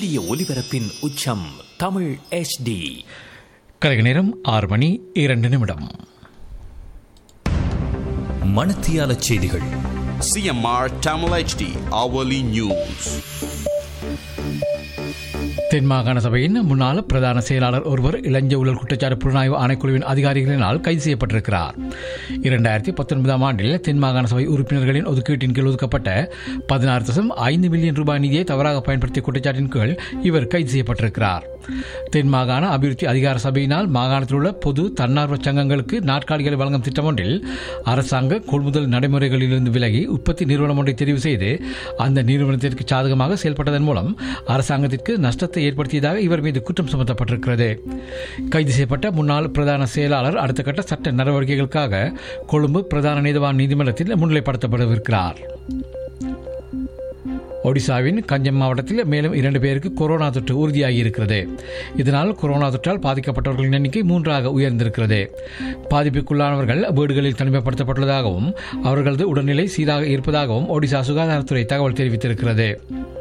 சூரிய ஒளிபரப்பின் உச்சம் தமிழ் HD கலைக நேரம் ஆறு மணி இரண்டு நிமிடம் மணத்தியால செய்திகள் CMR Tamil HD hourly news. தென் மாகாண சபையின் முன்னாள் பிரதான செயலாளர் ஒருவர் இளஞ்ச ஊழல் குற்றச்சாட்டு புலனாய்வு ஆணைக்குழுவின் அதிகாரிகளினால் கைது செய்யப்பட்டிருக்கிறார் இரண்டாயிரத்தி பத்தொன்பதாம் ஆண்டில் தென் மாகாண சபை உறுப்பினர்களின் ஒதுக்கீட்டின் கீழ் ஒதுக்கப்பட்ட பதினாறு தசம் ஐந்து மில்லியன் ரூபாய் நிதியை தவறாக பயன்படுத்திய குற்றச்சாட்டின் கீழ் இவர் கைது செய்யப்பட்டிருக்கிறார் தென் மாகாண அபிவிருத்தி அதிகார சபையினால் மாகாணத்தில் உள்ள பொது தன்னார்வ சங்கங்களுக்கு நாட்காலிகளை வழங்கும் திட்டம் ஒன்றில் அரசாங்க கொள்முதல் நடைமுறைகளிலிருந்து விலகி உற்பத்தி நிறுவனம் ஒன்றை தெரிவு செய்து அந்த நிறுவனத்திற்கு சாதகமாக செயல்பட்டதன் மூலம் அரசாங்கத்திற்கு நஷ்டத்தை ஏற்படுத்தியதாக இவர் மீது குற்றம் சுமத்தப்பட்டிருக்கிறது கைது செய்யப்பட்ட முன்னாள் பிரதான செயலாளர் அடுத்த கட்ட சட்ட நடவடிக்கைகளுக்காக கொழும்பு பிரதான நீதிவான் நீதிமன்றத்தில் முன்னிலைப்படுத்தப்படவிருக்கிறார் ஒடிசாவின் கஞ்சம் மாவட்டத்தில் மேலும் இரண்டு பேருக்கு கொரோனா தொற்று உறுதியாகி இருக்கிறது இதனால் கொரோனா தொற்றால் பாதிக்கப்பட்டவர்களின் எண்ணிக்கை மூன்றாக உயர்ந்திருக்கிறது பாதிப்புக்குள்ளானவர்கள் வீடுகளில் தனிமைப்படுத்தப்பட்டுள்ளதாகவும் அவர்களது உடல்நிலை சீராக இருப்பதாகவும் ஒடிசா சுகாதாரத்துறை தகவல் தெரிவித்திருக்கிறது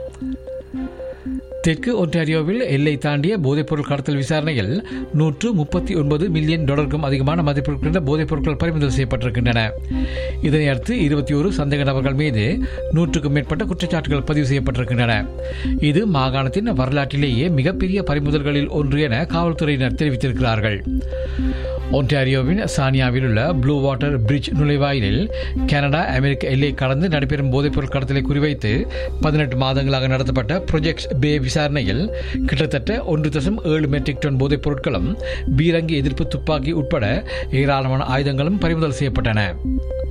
தெற்கு ஒன்டாரியோவில் எல்லை தாண்டிய போதைப்பொருள் கடத்தல் விசாரணையில் நூற்று முப்பத்தி ஒன்பது மில்லியன் டாலருக்கும் அதிகமான மதிப்பிருக்கின்ற போதைப் பொருட்கள் பறிமுதல் செய்யப்பட்டிருக்கின்றன இதனையடுத்து இருபத்தி ஒரு சந்தேக நபர்கள் மீது நூற்றுக்கும் மேற்பட்ட குற்றச்சாட்டுகள் பதிவு செய்யப்பட்டிருக்கின்றன இது மாகாணத்தின் வரலாற்றிலேயே மிகப்பெரிய பறிமுதல்களில் ஒன்று என காவல்துறையினர் தெரிவித்திருக்கிறார்கள் ஒன்டாரியோவின் சானியாவில் உள்ள ப்ளூ வாட்டர் பிரிட்ஜ் நுழைவாயிலில் கனடா அமெரிக்க எல்லை கடந்து நடைபெறும் போதைப்பொருள் கடத்தலை குறிவைத்து பதினெட்டு மாதங்களாக நடத்தப்பட்ட ப்ரொஜெக்ட் பே விசாரணையில் கிட்டத்தட்ட ஒன்று தசம் ஏழு மெட்ரிக் டன் போதைப் பொருட்களும் பீரங்கி எதிர்ப்பு துப்பாக்கி உட்பட ஏராளமான ஆயுதங்களும் பறிமுதல் செய்யப்பட்டன